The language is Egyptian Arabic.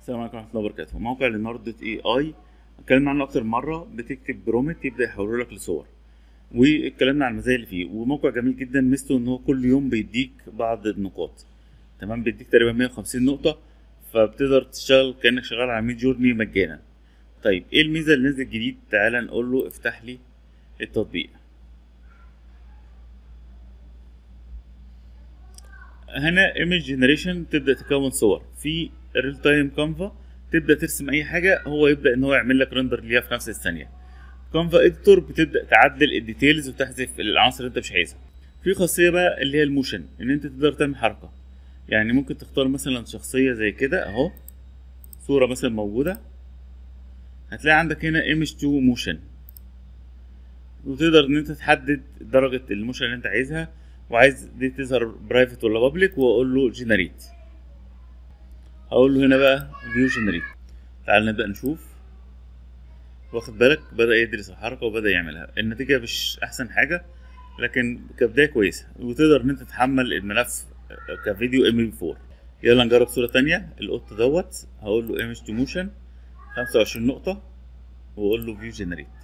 السلام عليكم ورحمه الله وبركاته موقع ليناردو دوت اي اي اتكلمنا عنه اكتر من مره بتكتب برومت يبدا يحوله لك لصور واتكلمنا عن المزايا اللي فيه وموقع جميل جدا ميزته ان هو كل يوم بيديك بعض النقاط تمام بيديك تقريبا 150 نقطه فبتقدر تشتغل كانك شغال على ميد جورني مجانا طيب ايه الميزه اللي نزل جديد تعالى نقول له افتح لي التطبيق هنا ايمج جنريشن تبدا تكون صور في ريل تايم كانفا تبدا ترسم اي حاجه هو يبدا ان هو يعمل لك ريندر ليها في نفس الثانيه كانفا اديتور بتبدا تعدل الديتيلز وتحذف العناصر اللي انت مش عايزها في خاصيه بقى اللي هي الموشن ان انت تقدر تعمل حركه يعني ممكن تختار مثلا شخصيه زي كده اهو صوره مثلا موجوده هتلاقي عندك هنا ايمج تو موشن وتقدر ان انت تحدد درجه الموشن اللي انت عايزها وعايز دي تظهر برايفت ولا بابليك واقول له جنريت هقول له هنا بقى فيو جنريت تعال نبدا نشوف واخد بالك بدا يدرس الحركه وبدا يعملها النتيجه مش احسن حاجه لكن كبدايه كويسه وتقدر ان انت تحمل الملف كفيديو ام 4 يلا نجرب صوره تانية القط دوت هقول له ايمج تو موشن 25 نقطه واقول له فيو جنريت